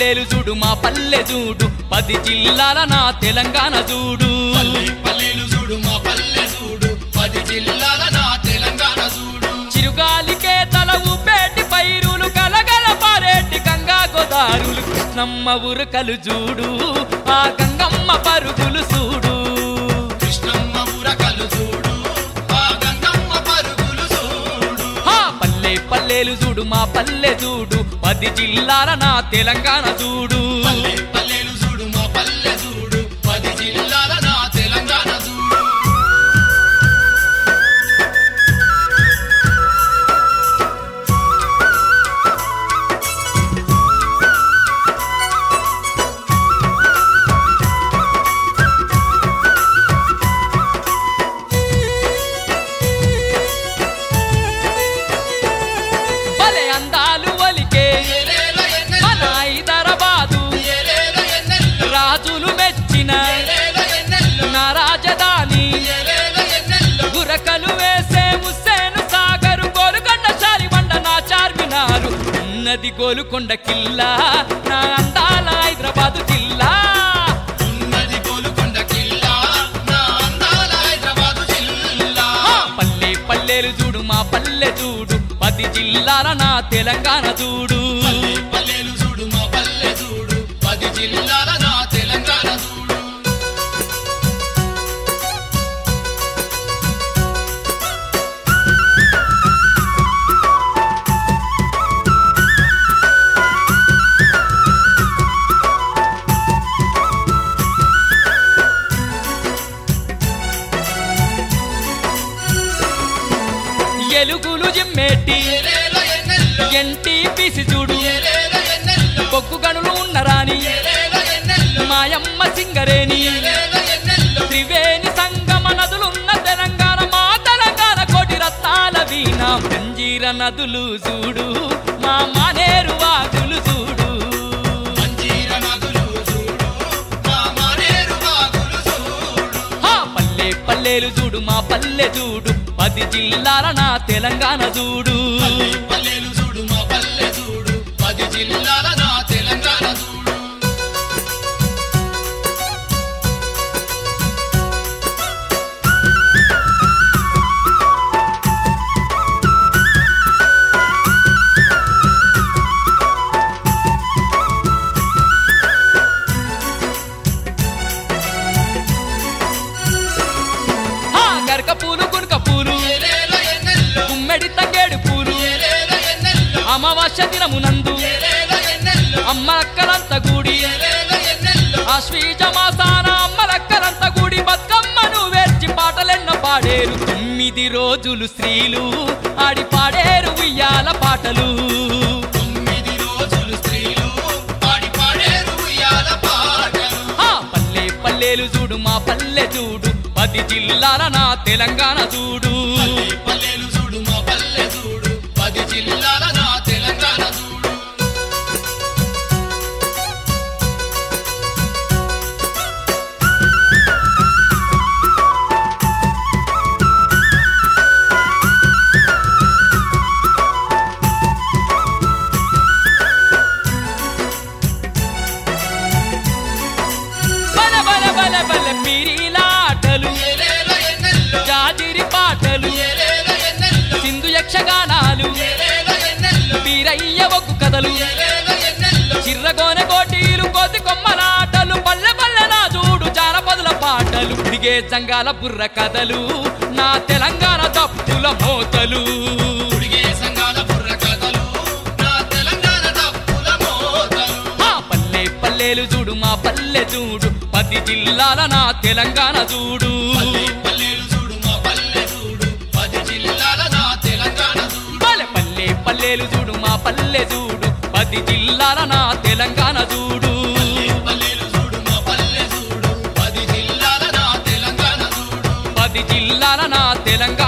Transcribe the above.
పల్లెలు చూడు మా పల్లె చూడు పది జిల్లాల నా తెలంగాణ చూడు పల్లె పల్లెలు చూడు మా పల్లె చూడు పది జిల్లాల నా తెలంగాణ చూడు చిరుగాలికే తల ఊపేటి పైరులు కలగల పారేటి గంగా గోదారులు కృష్ణమ్మ ఉరకలు చూడు ఆ గంగమ్మ పరుగులు చూడు కృష్ణమ్మ ఉరకలు చూడు ఆ గంగమ్మ పరుగులు చూడు ఆ పల్లె పల్లెలు చూడు మా పల్లె చూడు పది జిల్లాల నా తెలంగాణ చూడు పల్లె పల్లెలు చూడు మా పల్లె చూడు పది జిల్లాల నా తెలంగాణ చూడు భలే అందాలు ఒలికే ఏలేల మన ఎన్నెల్లో హైదరాబాదు ఏలేల ఎన్నెల్లో రాజులు మెచ్చిన ఏలేల ఎన్నెల్లో నా రాజధాని ఏలేల ఎన్నెల్లో గురకలు వేసే ముస్సేను సాగరు గోలుకొండ చారిబండ నా చార్మినారు ఉన్నది గోలుకొండ కిల్లా నా అందాల హైదరాబాదు జిల్లా ఉన్నది గోలుకొండ కిల్లా నా అందాల హైదరాబాదు జిల్లా ఆ పల్లె పల్లెలు చూడు మా పల్లె చూడు పది జిల్లాల నా తెలంగాణ చూడు పల్లె పల్లెలు చూడు మా పల్లె చూడు పది జిల్లాల నా తెలంగాణ చూడు ఎలుగులు జిమ్మేటి ఏలేల ఎన్నెల్లో ఎంటి పిసి చూడు ఏలేల ఎన్నెల్లో బొగ్గు గనులు ఉన్నరాని ఏలేల ఎన్నెల్లో మాయమ్మ సింగరేని ఏలేల ఎన్నెల్లో త్రివేణి సంగమ నదులున్న తెలంగాణ మా తెలంగాణ కోటి రత్నాల వీణ మంజీర నదులు చూడు మా మానేరు వాగులు చూడు మంజీర నదులు చూడు మా మానేరు వాగులు చూడు ఆ పల్లె పల్లెలు చూడు మా పల్లె చూడు పది జిల్లాల నా తెలంగాణ చూడు పల్లె పల్లెలు చూడు మా పల్లె చూడు పది జిల్లాల నా తెలంగాణ చూడు ఆ గరక పూలు గునుక పూలు ఏలేల ఎన్నెల్లో గుమ్మెడి తంగేడు పూలు ఏలేల ఎన్నెల్లో అమావాస్య దినమునందు ఏలేల ఎన్నెల్లో అమ్మ అక్కలంత గూడి ఏలేల ఎన్నెల్లో ఆశ్వీజ మాసాన అమ్మలక్కలంత గూడి బతుకమ్మను వేర్చి పాటలెన్న పాడేరు తొమ్మిది రోజులు స్త్రీలు ఆడి పాడేరు ఉయ్యాల పాటలు తొమ్మిది రోజులు స్త్రీలు పాడి పాడేరు ఉయ్యాల పాటలు ఆ పల్లె పల్లెలు చూడు మా పల్లె చూడు పది జిల్లాల నా తెలంగాణ చూడు పల్లె పల్లెలు చూడు మా పల్లె చూడు పది జిల్లాల నా తెలంగాణ చూడు బల బల బల బల పీరీల ఆటలు ఏలేల ఎన్నెల్లో జాజిరి పాటలు ఏలేల ఎన్నెల్లో సింధు యక్షగానాలు ఏలేల ఎన్నెల్లో వీరయ్య ఒగ్గు కథలు ఏలేల ఎన్నెల్లో చిర్రగోనె కోటీలు కోతి కొమ్మలాటలు పల్లె పల్లె నా చూడు జానపదుల పాటలు దిగే జంగాల బుర్ర కథలు నా తెలంగాణ తప్పుల మోతలు ఉడిగే సంఘాల బుర్ర కథలు నా తెలంగాణ తప్పుల మోతలు ఆ పల్లె పల్లెలు చూడు మా పల్లె చూడు పది జిల్లాల నా తెలంగాణ చూడు పల్లె పల్లెలు చూడు మా పల్లె చూడు పది జిల్లాల నా తెలంగాణ చూడు పల్లె పల్లె పల్లెలు చూడు మా పల్లె చూడు పది జిల్లాల నా తెలంగాణ చూడు పల్లెలు చూడు మా పల్లె చూడు పది జిల్లాల నా తెలంగాణ చూడు పది జిల్లాల నా తెలంగాణ